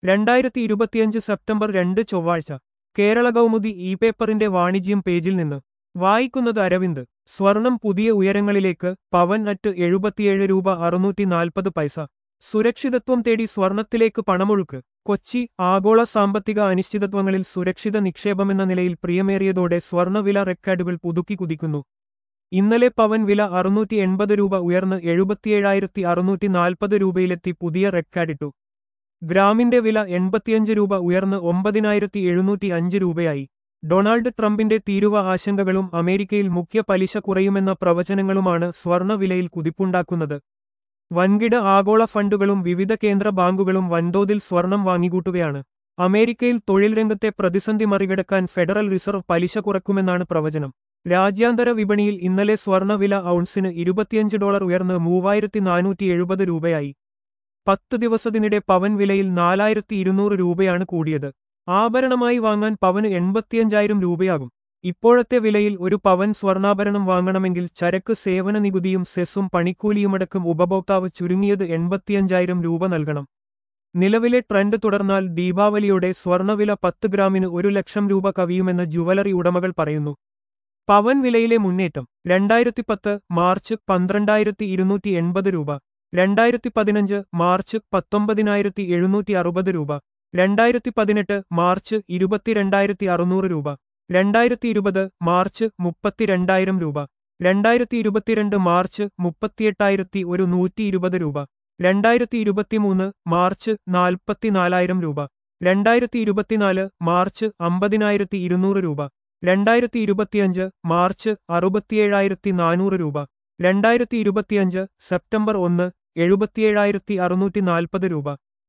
രണ്ടായിരത്തി ഇരുപത്തിയഞ്ച് സെപ്റ്റംബർ രണ്ട് ചൊവ്വാഴ്ച കേരള കൗമുദി ഇ പേപ്പറിന്റെ വാണിജ്യം പേജിൽ നിന്ന് വായിക്കുന്നത് അരവിന്ദ് സ്വർണം പുതിയ ഉയരങ്ങളിലേക്ക് പവൻ അറ്റ് എഴുപത്തിയേഴ് രൂപ അറുന്നൂറ്റി നാൽപ്പത് പൈസ സുരക്ഷിതത്വം തേടി സ്വർണത്തിലേക്ക് പണമൊഴുക്ക് കൊച്ചി ആഗോള സാമ്പത്തിക അനിശ്ചിതത്വങ്ങളിൽ സുരക്ഷിത നിക്ഷേപമെന്ന നിലയിൽ പ്രിയമേറിയതോടെ സ്വർണ്ണവില റെക്കോർഡുകൾ പുതുക്കി കുതിക്കുന്നു ഇന്നലെ പവൻ വില അറുന്നൂറ്റി എൺപത് രൂപ ഉയർന്ന് എഴുപത്തിയേഴായിരത്തി അറുന്നൂറ്റി നാൽപ്പത് രൂപയിലെത്തി പുതിയ റെക്കോർഡിട്ടു ഗ്രാമിന്റെ വില എൺപത്തിയഞ്ച് രൂപ ഉയർന്ന് ഒമ്പതിനായിരത്തി എഴുന്നൂറ്റി അഞ്ച് രൂപയായി ഡൊണാൾഡ് ട്രംപിന്റെ തീരുവ ആശങ്കകളും അമേരിക്കയിൽ മുഖ്യ പലിശ കുറയുമെന്ന പ്രവചനങ്ങളുമാണ് സ്വർണ്ണവിലയിൽ കുതിപ്പുണ്ടാക്കുന്നത് വൻകിട ആഗോള ഫണ്ടുകളും വിവിധ കേന്ദ്ര ബാങ്കുകളും വൻതോതിൽ സ്വർണം വാങ്ങിക്കൂട്ടുകയാണ് അമേരിക്കയിൽ തൊഴിൽ രംഗത്തെ പ്രതിസന്ധി മറികടക്കാൻ ഫെഡറൽ റിസർവ് പലിശ കുറക്കുമെന്നാണ് പ്രവചനം രാജ്യാന്തര വിപണിയിൽ ഇന്നലെ സ്വർണ്ണവില ഔൺസിന് ഇരുപത്തിയഞ്ച് ഡോളർ ഉയർന്ന് മൂവായിരത്തി നാനൂറ്റി എഴുപത് രൂപയായി പത്ത് ദിവസത്തിനിടെ പവൻ വിലയിൽ നാലായിരത്തി ഇരുന്നൂറ് രൂപയാണ് കൂടിയത് ആഭരണമായി വാങ്ങാൻ പവന് എൺപത്തിയഞ്ചായിരം രൂപയാകും ഇപ്പോഴത്തെ വിലയിൽ ഒരു പവൻ സ്വർണ്ണാഭരണം വാങ്ങണമെങ്കിൽ ചരക്ക് സേവന നികുതിയും സെസ്സും പണിക്കൂലിയുമടക്കം ഉപഭോക്താവ് ചുരുങ്ങിയത് എൺപത്തിയഞ്ചായിരം രൂപ നൽകണം നിലവിലെ ട്രെൻഡ് തുടർന്നാൽ ദീപാവലിയോടെ സ്വർണ്ണവില പത്ത് ഗ്രാമിന് ഒരു ലക്ഷം രൂപ കവിയുമെന്ന് ജുവലറി ഉടമകൾ പറയുന്നു പവൻ വിലയിലെ മുന്നേറ്റം രണ്ടായിരത്തി പത്ത് മാർച്ച് പന്ത്രണ്ടായിരത്തി ഇരുന്നൂറ്റി എൺപത് രൂപ രണ്ടായിരത്തി പതിനഞ്ച് മാർച്ച് പത്തൊമ്പതിനായിരത്തി എഴുന്നൂറ്റി അറുപത് രൂപ രണ്ടായിരത്തി പതിനെട്ട് മാർച്ച് ഇരുപത്തിരണ്ടായിരത്തി അറുന്നൂറ് രൂപ രണ്ടായിരത്തി ഇരുപത് മാർച്ച് മുപ്പത്തിരണ്ടായിരം രൂപ രണ്ടായിരത്തി ഇരുപത്തിരണ്ട് മാർച്ച് മുപ്പത്തിയെട്ടായിരത്തി ഒരു നൂറ്റി ഇരുപത് രൂപ രണ്ടായിരത്തി ഇരുപത്തിമൂന്ന് മാർച്ച് നാൽപ്പത്തിനാലായിരം രൂപ രണ്ടായിരത്തി ഇരുപത്തിനാല് മാർച്ച് അമ്പതിനായിരത്തി ഇരുന്നൂറ് രൂപ രണ്ടായിരത്തി ഇരുപത്തിയഞ്ച് മാർച്ച് അറുപത്തിയേഴായിരത്തി നാനൂറ് രൂപ രണ്ടായിരത്തി ഇരുപത്തിയഞ്ച് സെപ്റ്റംബർ ഒന്ന് എഴുപത്തിയേഴായിരത്തി അറുന്നൂറ്റി നാൽപ്പത് രൂപ